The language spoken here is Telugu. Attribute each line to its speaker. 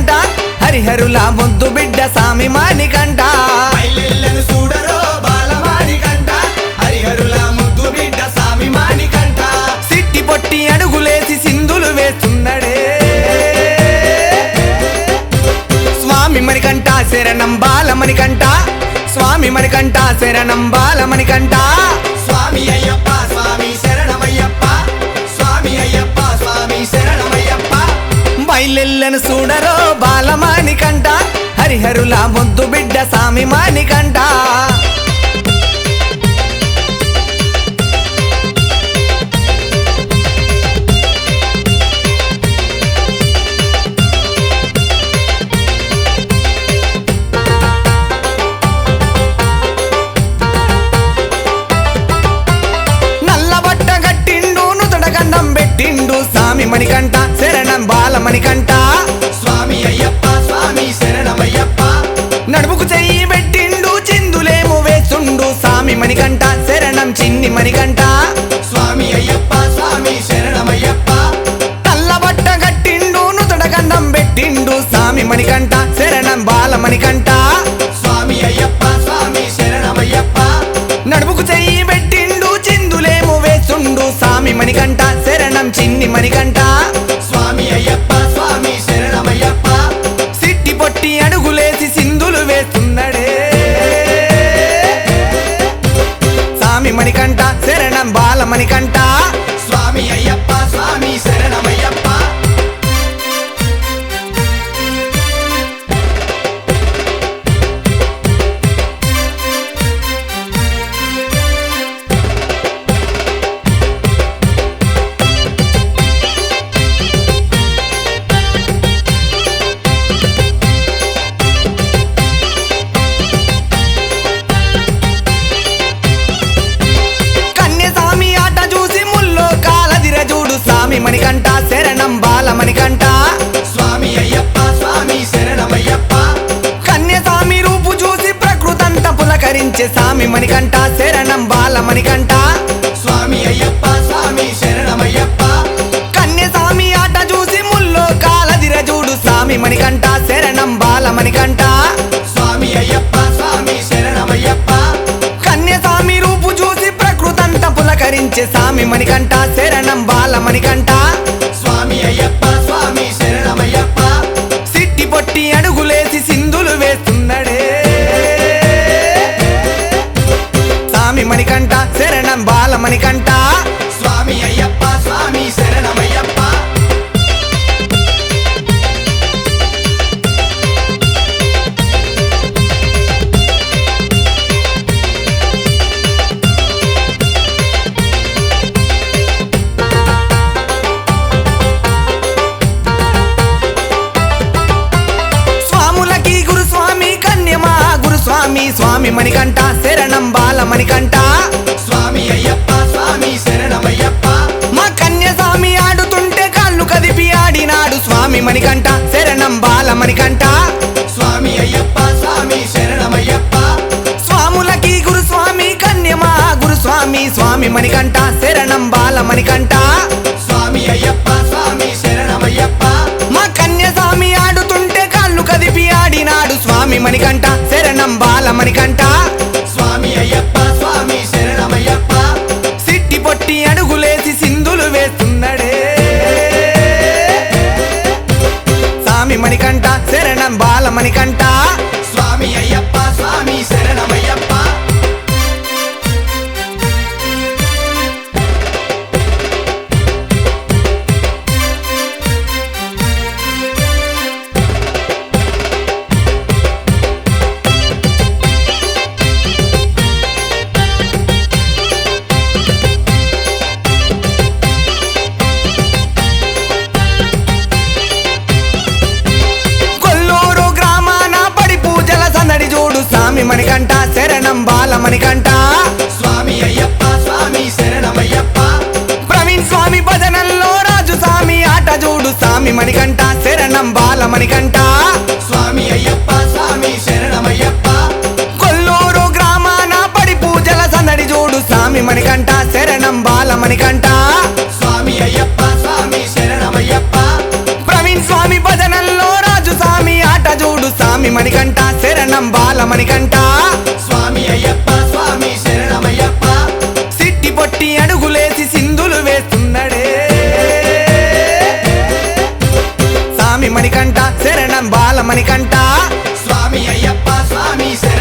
Speaker 1: మణికంట హరిహరుల ముద్దు బిడ్డ సామి మణికంట
Speaker 2: మైలెల్లను చూడరో బాలమాణికంట హరిహరుల ముద్దు బిడ్డ సామి మాణికంట
Speaker 1: సిట్టి పొట్టి అడుగులేసి సింధులు వేస్తున్నాడే స్వామి మణికంట శరణం బాలమణికంట స్వామి మణికంట శరణం బాలమణికంట
Speaker 2: స్వామి అయ్యప్ప స్వామి శరణమయ్యప్ప స్వామి అయ్యప్ప స్వామి శరణమయ్యప్ప
Speaker 1: బయలెల్లను చూడరో బాలమానికంట హరిహరుల ముద్దు బిడ్డ సామి మానికంట నల్ల బట్ట కట్టిండు నుతడ గండం పెట్టిండు సామి మణికంట శరణం బాలమణికంట
Speaker 2: స్వామి అయ్యప్ప స్వామి శరణమయ్యప్ప
Speaker 1: నడుముకు చెయ్యి పెట్టిండు చిందులేము వేస్తుండు సామి మణికంట శరణం చిన్ని మణికంట
Speaker 2: స్వామి అయ్యప్ప స్వామి శరణమయ్యప్ప
Speaker 1: నల్ల బట్ట కట్టిండు నుతడ గండం పెట్టిండు సామి మణికంట శరణం బాలమణికంట
Speaker 2: స్వామి అయ్యప్ప స్వామి శరణమయ్యప్ప
Speaker 1: నడుముకు చెయ్యి పెట్టిండు చిందులేము వేస్తుండు సామి మణికంట శరణం చిన్ని మణికంట
Speaker 2: స్వామి అయ్యప్ప స్వామి శరణమయ్యప్ప
Speaker 1: సిట్టి పొట్టి అడుగులేసి సింధులు వేస్తున్నాడే సామి మణికంట శరణం బాలమణికంట
Speaker 2: స్వామి అయ్యప్ప స్వామి శరణమయ్యప్ప
Speaker 1: కన్య సామి ఆట చూసి ముల్లో కాలదిర చూడు సామి మణికంట శరణం బాలమణికంట
Speaker 2: స్వామి అయ్యప్ప స్వామి శరణమయ్యప్ప
Speaker 1: కన్య సామి రూపు చూసి ప్రకృతంత పులకరించే సామి మణికంట శరణం బాలమణికంట
Speaker 2: స్వామి అయ్యప్ప స్వామి శరణమయ్యప్ప
Speaker 1: కన్య సామి ఆట చూసి ముల్లో కాలదిర చూడు సామి మణికంట శరణం బాలమణికంట
Speaker 2: స్వామి అయ్యప్ప స్వామి శరణమయ్యప్ప
Speaker 1: కన్య సామి రూపు చూసి ప్రకృతంత పులకరించే సామి మణికంట శరణం బాలమణికంట
Speaker 2: స్వామి అయ్యప్ప స్వామి శరణమయ్యప్ప
Speaker 1: సిట్టి పొట్టి అడుగులేసి సింధులు వేస్తున్నాడే సామి మణికంట శరణం బాలమణికంట
Speaker 2: స్వామి అయ్యప్ప స్వామి శరణమయ్యప్ప
Speaker 1: స్వాములకి గురుస్వామి కన్యమా గురుస్వామి స్వామి మణికంట శరణం బాలమణికంట
Speaker 2: స్వామి అయ్యప్ప స్వామి శరణమయ్యప్ప
Speaker 1: మా కన్య స్వామి ఆడుతుంటే కాళ్ళు కదిపి ఆడినాడు స్వామి మణికంట శరణం బాలమణికంట
Speaker 2: స్వామి అయ్యప్ప స్వామి శరణమయ్యప్ప
Speaker 1: స్వాములకి గురుస్వామి కన్యమా గురుస్వామి స్వామి మణికంట శరణం బాలమణికంట
Speaker 2: స్వామి అయ్యప్ప స్వామి శరణమయ్యప్ప
Speaker 1: మా కన్య స్వామి ఆడుతుంటే కాళ్ళు కదిపి ఆడినాడు స్వామి మణికంట శరణం బాలమణికంట
Speaker 2: స్వామి అయ్యప్ప స్వామి శరణమయ్యప్ప
Speaker 1: సిట్టి పొట్టి అడుగులేసి సింధులు వేస్తున్నాడే సామి మణికంట శరణం బాలమణికంట
Speaker 2: స్వామి అయ్యప్ప స్వామి శరణమయ్యప్ప
Speaker 1: కొల్లూరు గ్రామాన పడి పూజల సందడి చూడు సామి మణికంట శరణం బాలమణికంట
Speaker 2: స్వామి అయ్యప్ప స్వామి శరణమయ్యప్ప
Speaker 1: ప్రవీణ్ స్వామి భజనల్లో రాజు స్వామి ఆట చూడు సామి మణికంట శరణం బాలమణికంట
Speaker 2: స్వామి అయ్యప్ప స్వామి శరణమయ్యప్ప
Speaker 1: కొల్లూరు గ్రామాన పడి పూజల సందడి చూడు సామి మణికంట శరణం బాలమణికంట
Speaker 2: స్వామి అయ్యప్ప స్వామి శరణమయ్యప్ప
Speaker 1: ప్రవీణ్ స్వామి భజనల్లో రాజు స్వామి మణికంఠ
Speaker 2: స్వామి అయ్యప్ప స్వామి శరణమయ్యప్ప
Speaker 1: సిట్టి పొట్టి అడుగులేసి సింధులు వేస్తున్నాడే సామి మణికంఠ శరణం బాల మణికంఠ
Speaker 2: స్వామి అయ్యప్ప స్వామి శరణమయ్యప్ప